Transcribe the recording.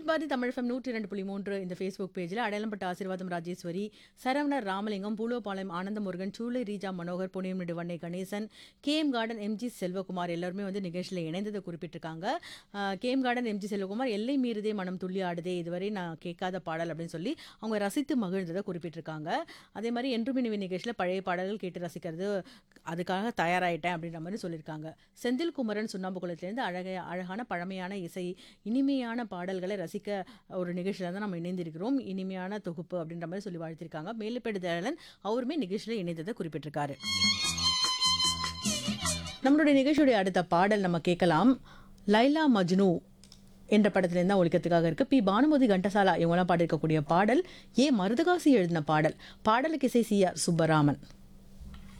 விவித் பாரதி தமிழ் ஃபம் நூற்றி ரெண்டு புள்ளி மூன்று இந்த ஃபேஸ்புக் பேஜில் அடையாளம்பட்ட ஆசீர்வாதம் ராஜேஸ்வரி சரவணர் ராமலிங்கம் பூலோபாளையம் ஆனந்தமுருகன் சூளை ரீஜா மனோகர் புனியமிடு Vannai Ganesan KM garden MG Selvakumar எல்லாருமே வந்து நிகழ்ச்சியில் இணைந்ததை குறிப்பிட்டிருக்காங்க கேஎம் கார்டன் எம்ஜி செல்வகுமார் எல்லை மீறுதே மனம் துள்ளி ஆடுதே இதுவரை நான் கேட்காத பாடல் அப்படின்னு சொல்லி அவங்க ரசித்து மகிழ்ந்ததை குறிப்பிட்டிருக்காங்க அதே மாதிரி என்றும் இனிவி நிகழ்ச்சியில் பழைய பாடல்கள் கேட்டு ரசிக்கிறது அதுக்காக தயாராயிட்டேன் அப்படின்ற மாதிரி சொல்லியிருக்காங்க செந்தில் குமரன் சுண்ணாம்பு குளத்திலேருந்து அழக அழகான பழமையான இசை இனிமையான பாடல்களை ரசிக்க ஒரு நிகழ்ச்சியில் தான் நம்ம இணைந்திருக்கிறோம் இனிமையான தொகுப்பு அப்படின்ற மாதிரி சொல்லி வாழ்த்திருக்காங்க மேலுப்பேடு தயாளன் அவருமே நிகழ்ச்சியில் இணைந்ததை குறிப்பிட்டிருக்காரு நம்மளுடைய நிகழ்ச்சியுடைய அடுத்த பாடல் நம்ம கேட்கலாம் லைலா மஜ்னு என்ற படத்திலிருந்து தான் ஒழிக்கிறதுக்காக இருக்கு பி பானுமதி கண்டசாலா இவங்களாம் பாடியிருக்கக்கூடிய பாடல் ஏ மருதகாசி எழுதின பாடல் பாடலுக்கு இசை சி ஆர் சுப்பராமன்